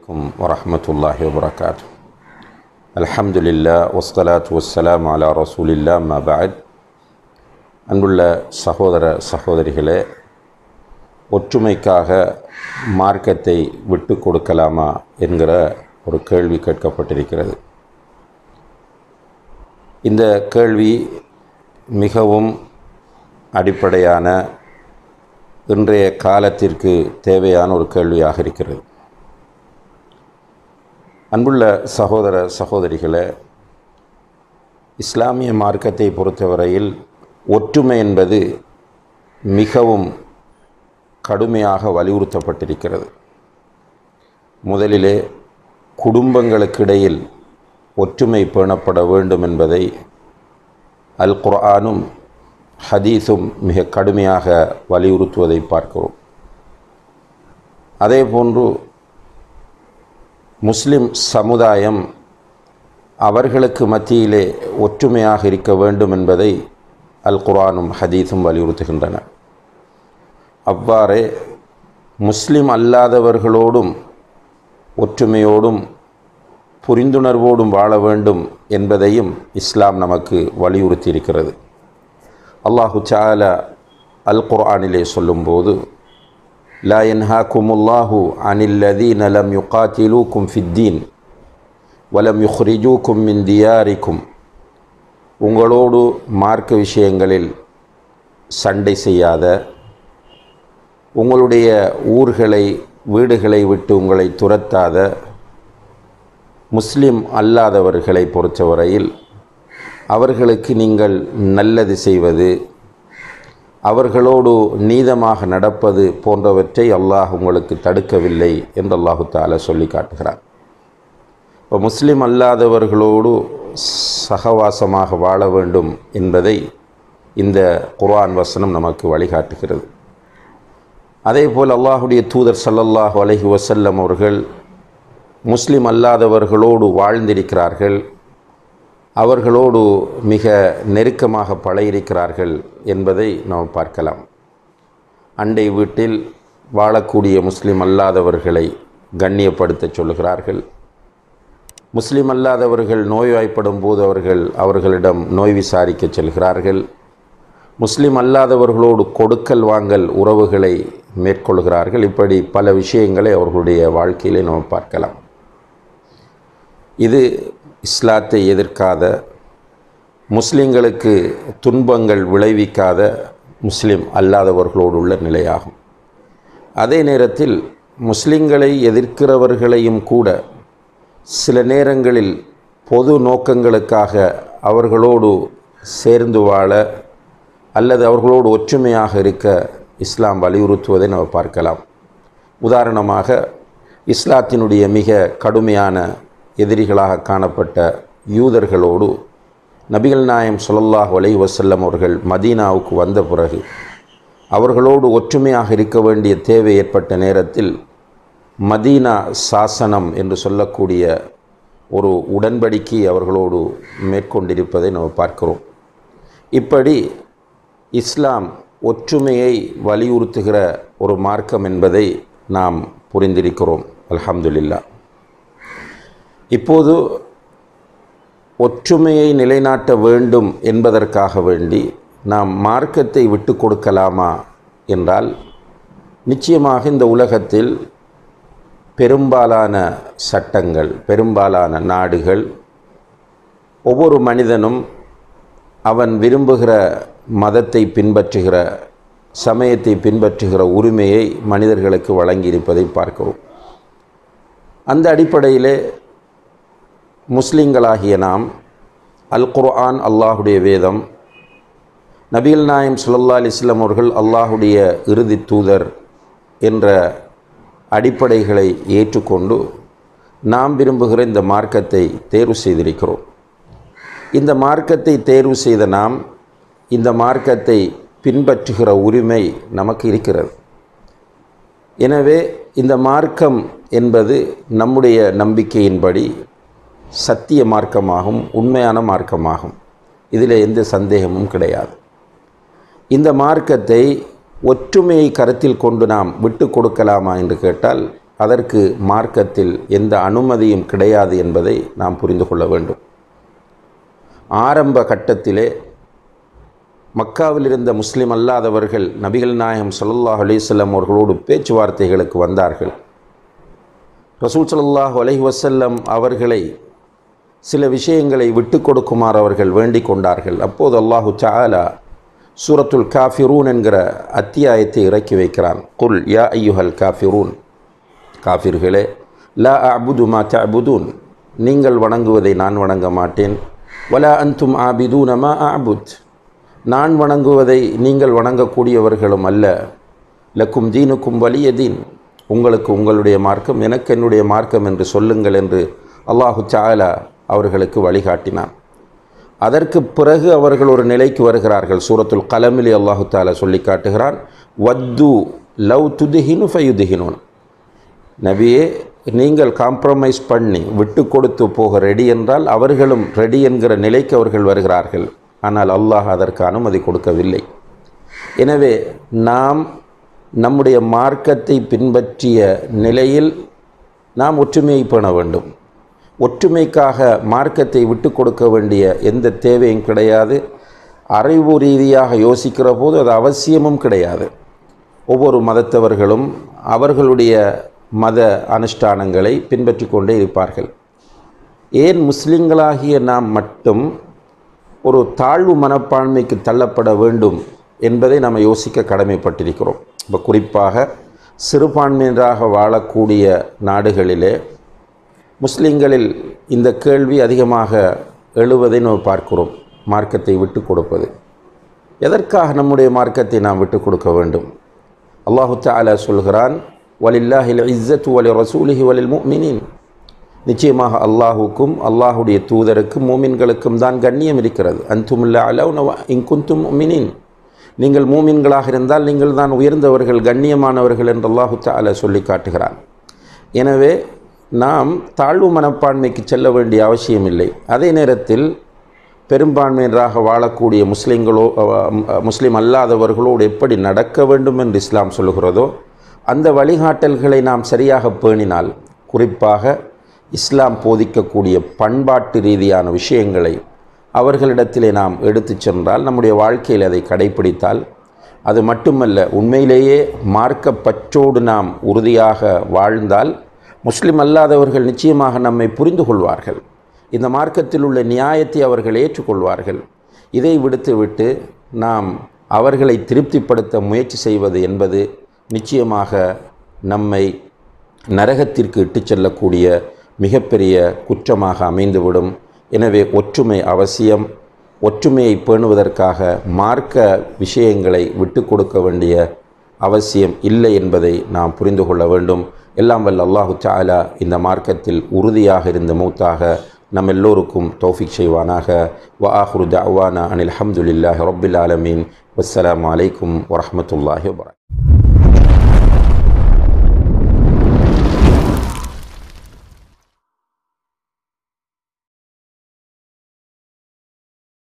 عليكم ورحمة الله وبركاته الحمد لله والصلاة والسلام على رسول الله ما بعد அன்புள்ள சகோதர சகோதரிகளே ஒற்றுமைக்காக மார்க்கத்தை விட்டு கொடுக்கலாமா என்கிற ஒரு கேள்வி கேட்கப்பட்டிருக்கிறது இந்த கேள்வி மிகவும் அடிப்படையான இன்றைய காலத்திற்கு தேவையான ஒரு கேள்வியாக இருக்கிறது அன்புள்ள சகோதர சகோதரிகளே இஸ்லாமிய மார்க்கத்தை பொறுத்தவரையில் ஒற்றுமை என்பது மிகவும் கடுமையாக வலியுறுத்தப்பட்டிருக்கிறது முதலிலே குடும்பங்களுக்கிடையில் ஒற்றுமை பேணப்பட வேண்டும் என்பதை அல் குர்ஆனும் ஹதீஸும் மிக கடுமையாக வலியுறுத்துவதை பார்க்கிறோம் அதேபோன்று முஸ்லிம் சமுதாயம் அவர்களுக்கு மத்தியிலே ஒற்றுமையாக இருக்க வேண்டும் என்பதை அல் குர்ஆனும் ஹதீஸும் வலியுறுத்துகின்றன அவ்வாறே முஸ்லிம் அல்லாதவர்களோடும் ஒற்றுமையோடும் புரிந்துணர்வோடும் வாழ வேண்டும் என்பதையும் இஸ்லாம் நமக்கு வலியுறுத்தி இருக்கிறது அல்லாஹு சால அல் குர்ஆனிலே சொல்லும்போது லா யன்ஹாக்குமுல்லாஹு அனில்லதீன லம் யுகாத்திலூக்கும் ஃபித்தீன் வலம் யுஹ்ரிஜூக்கும் மின் தியாரிக்கும் உங்களோடு மார்க்க விஷயங்களில் சண்டை செய்யாத உங்களுடைய ஊர்களை வீடுகளை விட்டு உங்களை துரத்தாத முஸ்லிம் அல்லாதவர்களை பொறுத்தவரையில் அவர்களுக்கு நீங்கள் நல்லது செய்வது அவர்களோடு நீதமாக நடப்பது போன்றவற்றை அல்லாஹ் உங்களுக்கு தடுக்கவில்லை என்று அல்லாஹு தாலா சொல்லி காட்டுகிறார் இப்போ முஸ்லிம் அல்லாதவர்களோடு சகவாசமாக வாழ வேண்டும் என்பதை இந்த குர்ஆன் வசனம் நமக்கு வழிகாட்டுகிறது அதேபோல் அல்லாஹுடைய தூதர் சல்லல்லாஹு அலஹி வசல்லம் அவர்கள் முஸ்லிம் அல்லாதவர்களோடு வாழ்ந்திருக்கிறார்கள் அவர்களோடு மிக நெருக்கமாக பழகியிருக்கிறார்கள் என்பதை நாம் பார்க்கலாம் அண்டை வீட்டில் வாழக்கூடிய முஸ்லிம் அல்லாதவர்களை கண்ணியப்படுத்த சொல்லுகிறார்கள் முஸ்லிம் அல்லாதவர்கள் நோய்வாய்ப்படும் போது அவர்கள் அவர்களிடம் நோய் விசாரிக்க செல்கிறார்கள் முஸ்லிம் அல்லாதவர்களோடு கொடுக்கல் வாங்கல் உறவுகளை மேற்கொள்கிறார்கள் இப்படி பல விஷயங்களை அவர்களுடைய வாழ்க்கையிலே நாம் பார்க்கலாம் இது இஸ்லாத்தை எதிர்க்காத முஸ்லிம்களுக்கு துன்பங்கள் விளைவிக்காத முஸ்லிம் அல்லாதவர்களோடு உள்ள நிலையாகும் அதே நேரத்தில் முஸ்லிம்களை எதிர்க்கிறவர்களையும் கூட சில நேரங்களில் பொது நோக்கங்களுக்காக அவர்களோடு சேர்ந்து வாழ அல்லது அவர்களோடு ஒற்றுமையாக இருக்க இஸ்லாம் வலியுறுத்துவதை நம்ம பார்க்கலாம் உதாரணமாக இஸ்லாத்தினுடைய மிக கடுமையான எதிரிகளாக காணப்பட்ட யூதர்களோடு நபிகள் நாயம் சொல்லல்லாஹ் வலை வசல்லம் அவர்கள் மதீனாவுக்கு வந்த பிறகு அவர்களோடு ஒற்றுமையாக இருக்க வேண்டிய தேவை ஏற்பட்ட நேரத்தில் மதீனா சாசனம் என்று சொல்லக்கூடிய ஒரு உடன்படிக்கை அவர்களோடு மேற்கொண்டிருப்பதை நாம் பார்க்கிறோம் இப்படி இஸ்லாம் ஒற்றுமையை வலியுறுத்துகிற ஒரு மார்க்கம் என்பதை நாம் புரிந்திருக்கிறோம் அல்ஹம்துலில்லா இப்போது ஒற்றுமையை நிலைநாட்ட வேண்டும் என்பதற்காக வேண்டி நாம் மார்க்கத்தை விட்டு கொடுக்கலாமா என்றால் நிச்சயமாக இந்த உலகத்தில் பெரும்பாலான சட்டங்கள் பெரும்பாலான நாடுகள் ஒவ்வொரு மனிதனும் அவன் விரும்புகிற மதத்தை பின்பற்றுகிற சமயத்தை பின்பற்றுகிற உரிமையை மனிதர்களுக்கு வழங்கியிருப்பதை பார்க்கிறோம் அந்த அடிப்படையிலே முஸ்லிம்களாகிய நாம் அல் குர்ஆன் அல்லாஹுடைய வேதம் நபிகள் நாயம் சுல்லா அலிஸ்லாம் அவர்கள் அல்லாஹுடைய இறுதி தூதர் என்ற அடிப்படைகளை ஏற்றுக்கொண்டு நாம் விரும்புகிற இந்த மார்க்கத்தை தேர்வு செய்திருக்கிறோம் இந்த மார்க்கத்தை தேர்வு செய்த நாம் இந்த மார்க்கத்தை பின்பற்றுகிற உரிமை நமக்கு இருக்கிறது எனவே இந்த மார்க்கம் என்பது நம்முடைய நம்பிக்கையின்படி சத்திய மார்க்கமாகும் உண்மையான மார்க்கமாகும் இதில் எந்த சந்தேகமும் கிடையாது இந்த மார்க்கத்தை ஒற்றுமையை கருத்தில் கொண்டு நாம் விட்டு கொடுக்கலாமா என்று கேட்டால் அதற்கு மார்க்கத்தில் எந்த அனுமதியும் கிடையாது என்பதை நாம் புரிந்து கொள்ள வேண்டும் ஆரம்ப கட்டத்திலே மக்காவில் இருந்த முஸ்லிம் அல்லாதவர்கள் நபிகள் நாயகம் ஸல்லல்லாஹு அலைஹி வஸல்லம் அவர்களோடு பேச்சுவார்த்தைகளுக்கு வந்தார்கள் ரசூல் ஸல்லல்லாஹு அலைஹி வஸல்லம் அவர்களை சில விஷயங்களை விட்டு கொடுக்குமாறு அவர்கள் வேண்டிக் கொண்டார்கள் அப்போது அல்லாஹு தஆலா சூரத்துல் காஃபிரூன் என்கிற அத்தியாயத்தை இறக்கி வைக்கிறான் குல் யா ஐயுஹல் காஃபிரூன் காஃபிர்களே லா அபுது மா தஅபுதூன் நீங்கள் வணங்குவதை நான் வணங்க மாட்டேன் வலா அன்தும் ஆபிதூன மா அபுத் நான் வணங்குவதை நீங்கள் வணங்கக்கூடியவர்களும் அல்ல லக்கும் தீனுக்கும் வலிய தீன் உங்களுக்கு உங்களுடைய மார்க்கம் எனக்கு என்னுடைய மார்க்கம் என்று சொல்லுங்கள் என்று அல்லாஹு சாலா அவர்களுக்கு வழிகாட்டினான் அதற்கு பிறகு அவர்கள் ஒரு நிலைக்கு வருகிறார்கள் சூரத்துல் கலமிலி அல்லாஹு தாலா சொல்லி காட்டுகிறான் வத்து லவ் துதுஹினு ஃபயுதுஹினோன் நபியே நீங்கள் காம்ப்ரமைஸ் பண்ணி விட்டு கொடுத்து போக ரெடி என்றால் அவர்களும் ரெடி என்கிற நிலைக்கு அவர்கள் வருகிறார்கள் ஆனால் அல்லாஹ் அதற்கு அனுமதி கொடுக்கவில்லை எனவே நாம் நம்முடைய மார்க்கத்தை பின்பற்றிய நிலையில் நாம் ஒற்றுமையை பேண வேண்டும் ஒற்றுமைக்காக மார்க்கத்தை விட்டு கொடுக்க வேண்டிய எந்த தேவையும் கிடையாது அறிவு ரீதியாக யோசிக்கிற போது அது அவசியமும் கிடையாது ஒவ்வொரு மதத்தவர்களும் அவர்களுடைய மத அனுஷ்டானங்களை பின்பற்றி கொண்டே இருப்பார்கள் ஏன் முஸ்லிம்களாகிய நாம் மட்டும் ஒரு தாழ்வு மனப்பான்மைக்கு தள்ளப்பட வேண்டும் என்பதை நாம் யோசிக்க கடமைப்பட்டிருக்கிறோம் இப்போ குறிப்பாக சிறுபான்மையினராக வாழக்கூடிய நாடுகளிலே முஸ்லிம்களில் இந்த கேள்வி அதிகமாக எழுவதை நாம் பார்க்கிறோம் மார்க்கத்தை விட்டு கொடுப்பது எதற்காக நம்முடைய மார்க்கத்தை நாம் விட்டு கொடுக்க வேண்டும் அல்லாஹு தாலா சொல்கிறான் வலில்லாஹில் இஸ்ஸத் வலி ரசூலிஹி வலில் முஃமினீன் நிச்சயமாக அல்லாஹுக்கும் அல்லாஹுடைய தூதருக்கும் மூமின்களுக்கும் தான் கண்ணியம் இருக்கிறது அந்துமுல்லா அலவுனவா இங்குந்தும் முமினின் நீங்கள் மூமின்களாக இருந்தால் நீங்கள் தான் உயர்ந்தவர்கள் கண்ணியமானவர்கள் என்று அல்லாஹு தாலா சொல்லி காட்டுகிறான் எனவே நாம் தாழ்வு மனப்பான்மைக்கு செல்ல வேண்டிய அவசியமில்லை அதே நேரத்தில் பெரும்பான்மையினராக வாழக்கூடிய முஸ்லீம்களோ முஸ்லீம் அல்லாதவர்களோடு எப்படி நடக்க வேண்டும் என்று இஸ்லாம் சொல்லுகிறதோ அந்த வழிகாட்டல்களை நாம் சரியாக பேணினால் குறிப்பாக இஸ்லாம் போதிக்கக்கூடிய பண்பாட்டு ரீதியான விஷயங்களை அவர்களிடத்திலே நாம் எடுத்துச் சென்றால் நம்முடைய வாழ்க்கையில் அதை கடைபிடித்தால் அது மட்டுமல்ல உண்மையிலேயே மார்க்க பற்றோடு நாம் உறுதியாக வாழ்ந்தால் முஸ்லிம் அல்லாதவர்கள் நிச்சயமாக நம்மை புரிந்து கொள்வார்கள் இந்த மார்க்கத்தில் உள்ள நியாயத்தை அவர்கள் ஏற்றுக்கொள்வார்கள் இதை விடுத்துவிட்டு நாம் அவர்களை திருப்திப்படுத்த முயற்சி செய்வது என்பது நிச்சயமாக நம்மை நரகத்திற்கு இட்டுச் செல்லக்கூடிய மிகப்பெரிய குற்றமாக அமைந்துவிடும் எனவே ஒற்றுமை அவசியம் ஒற்றுமையை பேணுவதற்காக மார்க்க விஷயங்களை விட்டு கொடுக்க வேண்டிய அவசியம் இல்லை என்பதை நாம் புரிந்து கொள்ள வேண்டும் எல்லாம் வல்ல அல்லாஹு தாலா இந்த மார்க்கத்தில் உறுதியாக இருந்த மூத்தாக நம் எல்லோருக்கும் தௌஃபிக் செய்வானாக வ ஆஹுரு தவானா அனில் அஹமதுல்லாஹி ரபில் ஆலமீன் வஸ்ஸலாமு அலைக்கும் வரமத்துல்லாஹி வபரக்